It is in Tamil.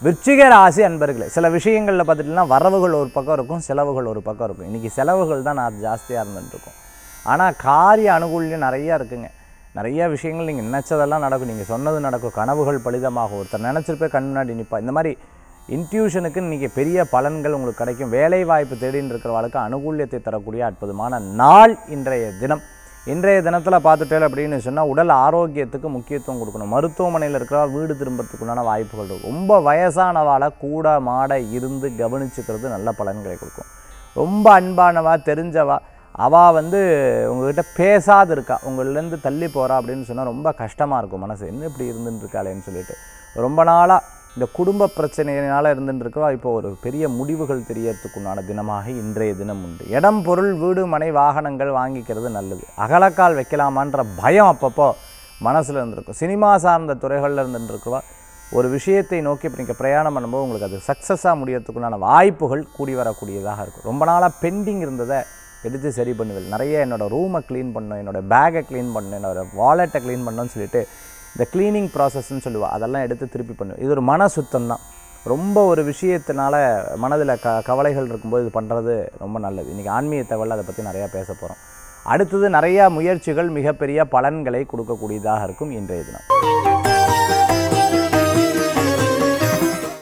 விருச்சிக ராசி அன்பர்களே சில விஷயங்களில் பார்த்துட்டிங்கன்னா வரவுகள் ஒரு பக்கம் இருக்கும் செலவுகள் ஒரு பக்கம் இருக்கும் இன்றைக்கி செலவுகள் தான் நான் ஜாஸ்தியாக இருந்துட்டு இருக்கும் ஆனால் காரிய அனுகூல்யம் நிறையா இருக்குங்க நிறைய விஷயங்கள் நீங்கள் நினச்சதெல்லாம் நடக்கும் நீங்கள் சொன்னது நடக்கும் கனவுகள் பலிதமாகும் ஒருத்தர் நினச்சிருப்பே கண் முன்னாடி நிற்பா இந்த மாதிரி இன்ட்யூஷனுக்கு இன்றைக்கி பெரிய பலன்கள் உங்களுக்கு கிடைக்கும் வேலை வாய்ப்பு தேடின்னு இருக்கிறவளுக்கு அனுகூல்யத்தை தரக்கூடிய அற்புதமான நாள் இன்றைய தினம் இன்றைய தினத்தில் பார்த்துட்டேன் அப்படின்னு சொன்னால் உடல் ஆரோக்கியத்துக்கு முக்கியத்துவம் கொடுக்கணும் மருத்துவமனையில் இருக்கிற வீடு திரும்புறதுக்குண்டான வாய்ப்புகள் இருக்கும் ரொம்ப வயசானவாளை கூட மாட இருந்து கவனிச்சுக்கிறது நல்ல பலன்களை கொடுக்கும் ரொம்ப அன்பானவா தெரிஞ்சவா அவள் வந்து உங்ககிட்ட பேசாது இருக்கா உங்கள்லேருந்து தள்ளி போகிறா அப்படின்னு சொன்னால் ரொம்ப கஷ்டமாக இருக்கும் மனசு என்ன இப்படி இருந்துட்டு இருக்காளேன்னு சொல்லிட்டு ரொம்ப நாளாக இந்த குடும்ப பிரச்சனையினால் இருந்துட்டு இருக்கிறோம் இப்போ ஒரு பெரிய முடிவுகள் தெரியறதுக்குண்டான தினமாக இன்றைய தினம் உண்டு இடம் பொருள் வீடு மனை வாகனங்கள் வாங்கிக்கிறது நல்லது அகலக்கால் வைக்கலாமான்ற பயம் அப்பப்போ மனசில் இருந்திருக்கும் சினிமா சார்ந்த துறைகளில் இருந்துட்டு இருக்கிறவா ஒரு விஷயத்தை நோக்கி இப்போ நீங்கள் பிரயாணம் பண்ணும்போது உங்களுக்கு அது சக்ஸஸாக முடியறதுக்குண்டான வாய்ப்புகள் கூடி வரக்கூடியதாக இருக்கும் ரொம்ப நாளாக பெண்டிங் இருந்ததை எடுத்து சரி பண்ணுவேன் நிறைய என்னோட ரூமை க்ளீன் பண்ணணும் என்னோட பேக்கை க்ளீன் பண்ணணும் என்னோட வாலெட்டை க்ளீன் பண்ணணும்னு சொல்லிட்டு இந்த க்ளீனிங் ப்ராசஸ்ன்னு சொல்லுவாள் அதெல்லாம் எடுத்து திருப்பி பண்ணுவேன் இது ஒரு மன சுத்தம் தான் ரொம்ப ஒரு விஷயத்தினால மனதில் க கவலைகள் இருக்கும்போது இது பண்ணுறது ரொம்ப நல்லது இன்றைக்கி ஆன்மீக தகவல் அதை பற்றி நிறையா பேச போகிறோம் அடுத்தது நிறையா முயற்சிகள் மிகப்பெரிய பலன்களை கொடுக்கக்கூடியதாக இருக்கும் இன்றைய தினம்